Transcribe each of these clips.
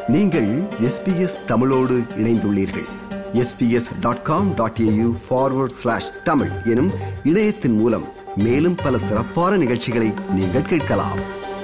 நீங்கள் எஸ்பிஎஸ் தமிழோடு இணைந்துள்ளீர்கள் SBS dot com dot AU forward slash Tamil எனும் இணையத்தின் மூலம் மேலும் பல சிறப்பான நிகழ்ச்சிகளை நீங்கள் கேட்கலாம்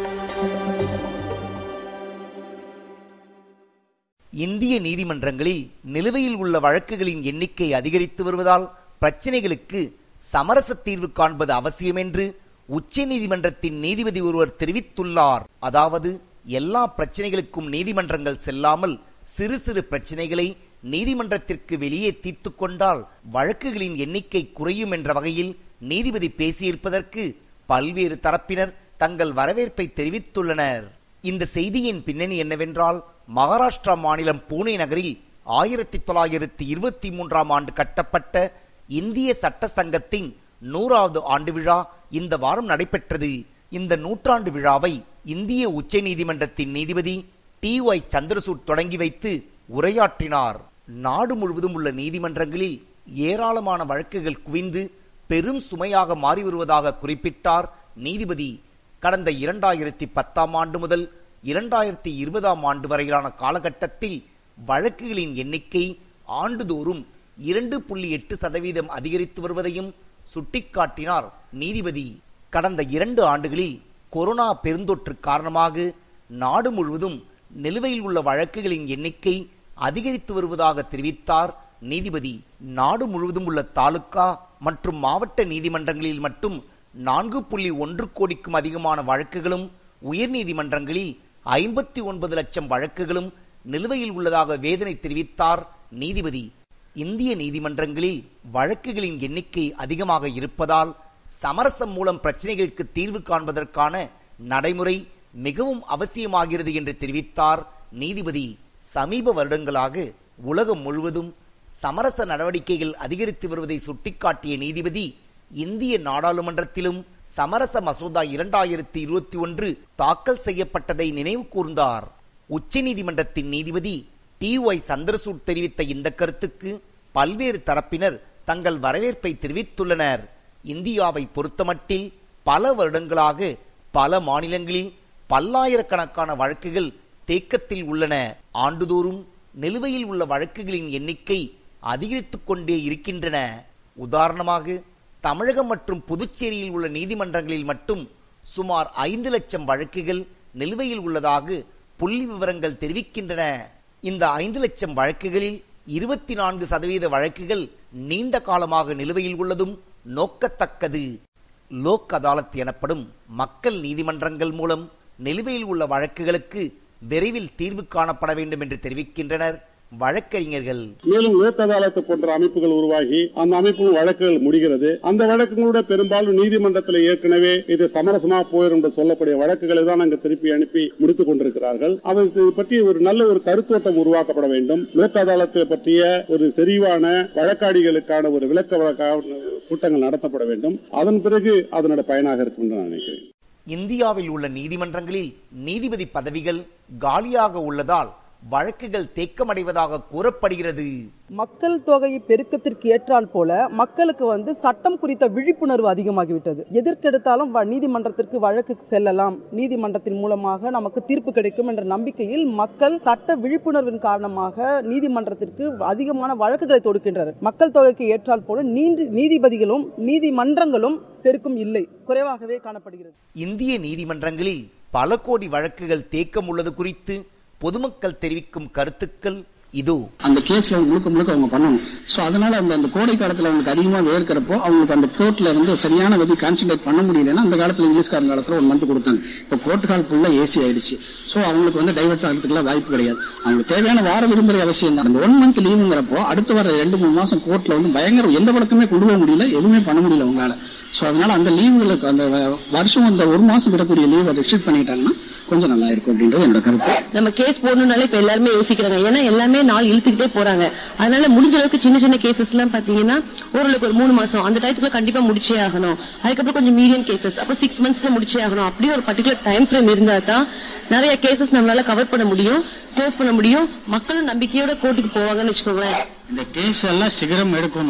இந்திய நீதிமன்றங்களில் நிலுவையில் உள்ள வழக்குகளின் எண்ணிக்கை அதிகரித்து வருவதால் பிரச்சினைகளுக்கு சமரச தீர்வு காண்பது அவசியம் என்று உச்ச நீதிமன்றத்தின் நீதிபதி ஒருவர் தெரிவித்துள்ளார் அதாவது எல்லா பிரச்சனைகளுக்கும் நீதிமன்றங்கள் செல்லாமல் சிறு சிறு பிரச்சனைகளை நீதிமன்றத்திற்கு வெளியே தீர்த்து கொண்டால் வழக்குகளின் எண்ணிக்கை குறையும் என்ற வகையில் நீதிபதி பேசியிருப்பதற்கு பல்வேறு தரப்பினர் தங்கள் வரவேற்பை தெரிவித்துள்ளனர் இந்த செய்தியின் பின்னணி என்னவென்றால் மகாராஷ்டிரா மாநிலம் பூனே நகரில் ஆயிரத்தி தொள்ளாயிரத்தி இருபத்தி மூன்றாம் ஆண்டு கட்டப்பட்ட இந்திய சட்ட சங்கத்தின் நூறாவது ஆண்டு விழா இந்த வாரம் நடைபெற்றது இந்த நூற்றாண்டு விழாவை இந்திய உச்ச நீதிமன்றத்தின் நீதிபதி டி ஒய் சந்திரசூட் தொடங்கி வைத்து உரையாற்றினார் நாடு முழுவதும் உள்ள நீதிமன்றங்களில் ஏராளமான வழக்குகள் குவிந்து பெரும் சுமையாக மாறி வருவதாக குறிப்பிட்டார் நீதிபதி கடந்த இரண்டாயிரத்தி பத்தாம் ஆண்டு முதல் இரண்டாயிரத்தி இருபதாம் ஆண்டு வரையிலான காலகட்டத்தில் வழக்குகளின் எண்ணிக்கை ஆண்டுதோறும் இரண்டு புள்ளி எட்டு சதவீதம் அதிகரித்து வருவதையும் சுட்டிக்காட்டினார் நீதிபதி கடந்த இரண்டு ஆண்டுகளில் கொரோனா பெருந்தொற்று காரணமாக நாடு முழுவதும் நிலுவையில் உள்ள வழக்குகளின் எண்ணிக்கை அதிகரித்து வருவதாக தெரிவித்தார் நீதிபதி நாடு முழுவதும் உள்ள தாலுகா மற்றும் மாவட்ட நீதிமன்றங்களில் மட்டும் நான்கு புள்ளி ஒன்று கோடிக்கும் அதிகமான வழக்குகளும் உயர்நீதிமன்றங்களில் ஐம்பத்தி ஒன்பது லட்சம் வழக்குகளும் நிலுவையில் உள்ளதாக வேதனை தெரிவித்தார் நீதிபதி இந்திய நீதிமன்றங்களில் வழக்குகளின் எண்ணிக்கை அதிகமாக இருப்பதால் சமரசம் மூலம் பிரச்சனைகளுக்கு தீர்வு காண்பதற்கான நடைமுறை மிகவும் அவசியமாகிறது என்று தெரிவித்தார் நீதிபதி சமீப வருடங்களாக உலகம் முழுவதும் சமரச நடவடிக்கைகள் அதிகரித்து வருவதை சுட்டிக்காட்டிய நீதிபதி இந்திய நாடாளுமன்றத்திலும் சமரச மசோதா இரண்டாயிரத்தி இருபத்தி ஒன்று தாக்கல் செய்யப்பட்டதை நினைவு கூர்ந்தார் உச்ச நீதிமன்றத்தின் நீதிபதி டி ஒய் சந்திரசூட் தெரிவித்த இந்த கருத்துக்கு பல்வேறு தரப்பினர் தங்கள் வரவேற்பை தெரிவித்துள்ளனர் இந்தியாவை பொறுத்தமட்டில் பல வருடங்களாக பல மாநிலங்களில் பல்லாயிரக்கணக்கான வழக்குகள் தேக்கத்தில் உள்ளன ஆண்டுதோறும் நிலுவையில் உள்ள வழக்குகளின் எண்ணிக்கை அதிகரித்துக் கொண்டே இருக்கின்றன உதாரணமாக தமிழகம் மற்றும் புதுச்சேரியில் உள்ள நீதிமன்றங்களில் மட்டும் சுமார் ஐந்து லட்சம் வழக்குகள் நிலுவையில் உள்ளதாக புள்ளி விவரங்கள் தெரிவிக்கின்றன இந்த ஐந்து லட்சம் வழக்குகளில் இருபத்தி நான்கு சதவீத வழக்குகள் நீண்ட காலமாக நிலுவையில் உள்ளதும் நோக்கத்தக்கது லோக் அதாலத் எனப்படும் மக்கள் நீதிமன்றங்கள் மூலம் நிலுவையில் உள்ள வழக்குகளுக்கு விரைவில் தீர்வு காணப்பட வேண்டும் என்று தெரிவிக்கின்றனர் வழக்கறிஞர்கள் மேலும் லோக் அதாலத்து போன்ற அமைப்புகள் உருவாகி அந்த அமைப்புகள் வழக்குகள் முடிகிறது அந்த வழக்குகளோட பெரும்பாலும் நீதிமன்றத்தில் ஏற்கனவே இது சமரசமா போயிரும் என்று சொல்லக்கூடிய வழக்குகளை தான் அங்கு திருப்பி அனுப்பி முடித்துக் கொண்டிருக்கிறார்கள் அதை பற்றி ஒரு நல்ல ஒரு கருத்தோட்டம் உருவாக்கப்பட வேண்டும் லோக் அதாலத்தை பற்றிய ஒரு செறிவான வழக்காடிகளுக்கான ஒரு விளக்க வழக்க கூட்டங்கள் நடத்தப்பட வேண்டும் அதன் பிறகு அதனோட பயனாக இருக்கும் என்று நான் நினைக்கிறேன் இந்தியாவில் உள்ள நீதிமன்றங்களில் நீதிபதி பதவிகள் காலியாக உள்ளதால் வழக்குகள் தேக்கமடைவதாக கூறப்படுகிறது மக்கள் தொகை பெருக்கத்திற்கு ஏற்றால் போல மக்களுக்கு வந்து சட்டம் குறித்த விழிப்புணர்வு அதிகமாகிவிட்டது எதற்கெடுத்தாலும் வ- நீதிமன்றத்திற்கு வழக்கு செல்லலாம் நீதிமன்றத்தின் மூலமாக நமக்கு தீர்ப்பு கிடைக்கும் என்ற நம்பிக்கையில் மக்கள் சட்ட விழிப்புணர்வின் காரணமாக நீதிமன்றத்திற்கு அதிகமான வழக்குகளை தொடுக்கின்றனர் மக்கள் தொகைக்கு ஏற்றால் போல நீதி நீதிபதிகளும் நீதிமன்றங்களும் பெருக்கும் இல்லை குறைவாகவே காணப்படுகிறது இந்திய நீதிமன்றங்களில் பல கோடி வழக்குகள் தேக்கம் உள்ளது குறித்து பொதுமக்கள் தெரிவிக்கும் கருத்துக்கள் இதோ அந்த கேஸ்ல முழுக்க முழுக்க அவங்க பண்ணணும் சோ அதனால அந்த அந்த கோடை காலத்துல அவங்களுக்கு அதிகமா வேர்க்கிறப்போ அவங்களுக்கு அந்த கோர்ட்ல வந்து சரியான விதி கான்சென்ட்ரேட் பண்ண முடியலன்னா அந்த காலத்துல இங்கிலீஷ்காரன் காலத்துல ஒரு மண்ட் கொடுத்தாங்க இப்ப கோர்ட் கால் ஃபுல்லா ஏசி ஆயிடுச்சு சோ அவங்களுக்கு வந்து டைவர்ஸ் ஆகிறதுக்குலாம் வாய்ப்பு கிடையாது அவங்களுக்கு தேவையான வார விடுமுறை அவசியம் தான் அந்த ஒன் மந்த் லீவுங்கிறப்போ அடுத்து வர ரெண்டு மூணு மாசம் கோர்ட்ல வந்து பயங்கர எந்த வழக்குமே கொண்டு போக முடியல எதுவுமே பண்ண முடியல அவங்களால சோ அதனால அந்த லீவுகளுக்கு அந்த வ- வருஷம் அந்த ஒரு மாசம் விடக்கூடிய லீவை ரெஸ்ட்ரிக்ட் பண்ணிட்டாங்கன்னா கொஞ்சம் நல்லா இருக்கும் அப்படின்றது என்னோட கருத்து நம்ம கேஸ் போடணும்னாலே இப்ப எல்லாருமே யோசிக்கிறாங்க ஏன்னா எல்லாமே நாள் இழுத்துக்கிட்டே போறாங்க அதனால முடிஞ்ச அளவுக்கு சின்ன சின்ன கேசஸ் எல்லாம் பாத்தீங்கன்னா ஓரளவுக்கு ஒரு மூணு மாசம் அந்த டயத்துக்குள்ள கண்டிப்பா முடிச்சே ஆகணும் அதுக்கப்புறம் கொஞ்சம் மீடியம் கேசஸ் அப்ப சிக்ஸ் மந்த்ஸ்க்குள்ள முடிச்சே ஆகணும் அப்படி ஒரு பர்டிகுலர் டைம் ஃப்ரேம் இருந்தா தான் நிறைய கேசஸ் நம்மளால கவர் பண்ண முடியும் க்ளோஸ் பண்ண முடியும் மக்களும் நம்பிக்கையோட கோர்ட்டுக்கு போவாங்கன்னு வச்சுக்கோங்களேன் இந்த கேஸ் எல்லாம் சீக்கிரம் எடுக்கணும்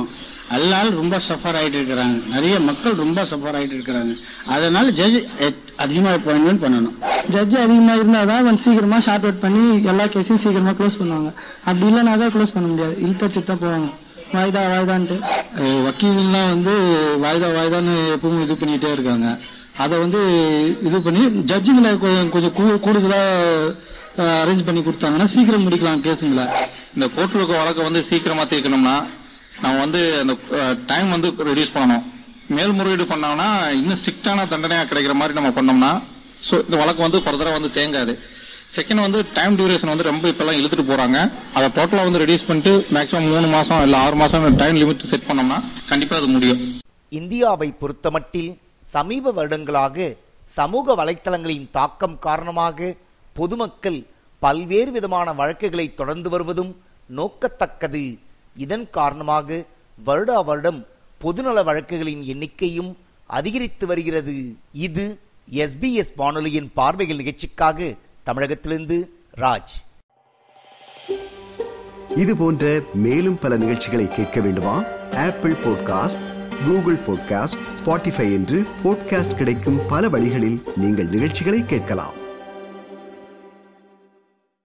எல்லாரும் ரொம்ப சஃபர் ஆயிட்டு இருக்கிறாங்க நிறைய மக்கள் ரொம்ப சஃபர் ஆயிட்டு இருக்கிறாங்க அதனால ஜட்ஜ் அதிகமா அப்பாயின்மெண்ட் பண்ணணும் ஜட்ஜ் அதிகமா இருந்தாதான் அவன் சீக்கிரமா ஷார்ட் அவுட் பண்ணி எல்லா கேஸையும் சீக்கிரமா க்ளோஸ் பண்ணுவாங்க அப்படி இல்லைனாக்கா க்ளோஸ் பண்ண முடியாது இழுத்தடிச்சுட்டு தான் போவாங்க வாய்தா வாய்தான்ட்டு அஹ் வக்கீல்லாம் வந்து வாய்தா வாய்தான்னு எப்பவும் இது பண்ணிட்டே இருக்காங்க அதை வந்து இது பண்ணி ஜட்ஜுங்களை கொஞ்சம் கொஞ்சம் கூ- கூடுதலா அரேஞ்ச் பண்ணி கொடுத்தாங்கன்னா சீக்கிரம் முடிக்கலாம் கேஸுங்களை இந்த கோர்ட்டில் இருக்க வழக்கை வந்து சீக்கிரமா தீர்க்கணும்னா நம்ம வந்து அந்த டைம் வந்து ரெடியூஸ் பண்ணணும் மேல்முறையீடு பண்ணோம்னா இன்னும் ஸ்ட்ரிக்டான தண்டனையா கிடைக்கிற மாதிரி நம்ம பண்ணோம்னா ஸோ இந்த வழக்கு வந்து ஃபர்தரா வந்து தேங்காது செகண்ட் வந்து டைம் டியூரேஷன் வந்து ரொம்ப இப்பெல்லாம் இழுத்துட்டு போறாங்க அதை டோட்டலா வந்து ரெடியூஸ் பண்ணிட்டு மேக்ஸிமம் மூணு மாசம் இல்ல ஆறு மாசம் டைம் லிமிட் செட் பண்ணோம்னா கண்டிப்பா அது முடியும் இந்தியாவை பொறுத்தமட்டில் சமீப வருடங்களாக சமூக வலைத்தளங்களின் தாக்கம் காரணமாக பொதுமக்கள் பல்வேறு விதமான வழக்குகளை தொடர்ந்து வருவதும் நோக்கத்தக்கது இதன் காரணமாக வருடா வருடம் பொதுநல வழக்குகளின் எண்ணிக்கையும் அதிகரித்து வருகிறது இது எஸ்பிஎஸ் வானொலியின் பார்வைகள் நிகழ்ச்சிக்காக தமிழகத்திலிருந்து ராஜ் இது போன்ற மேலும் பல நிகழ்ச்சிகளை கேட்க வேண்டுமா Apple podcast Google podcast Spotify என்று பாட்காஸ்ட் கிடைக்கும் பல வழிகளில் நீங்கள் நிகழ்ச்சிகளை கேட்கலாம்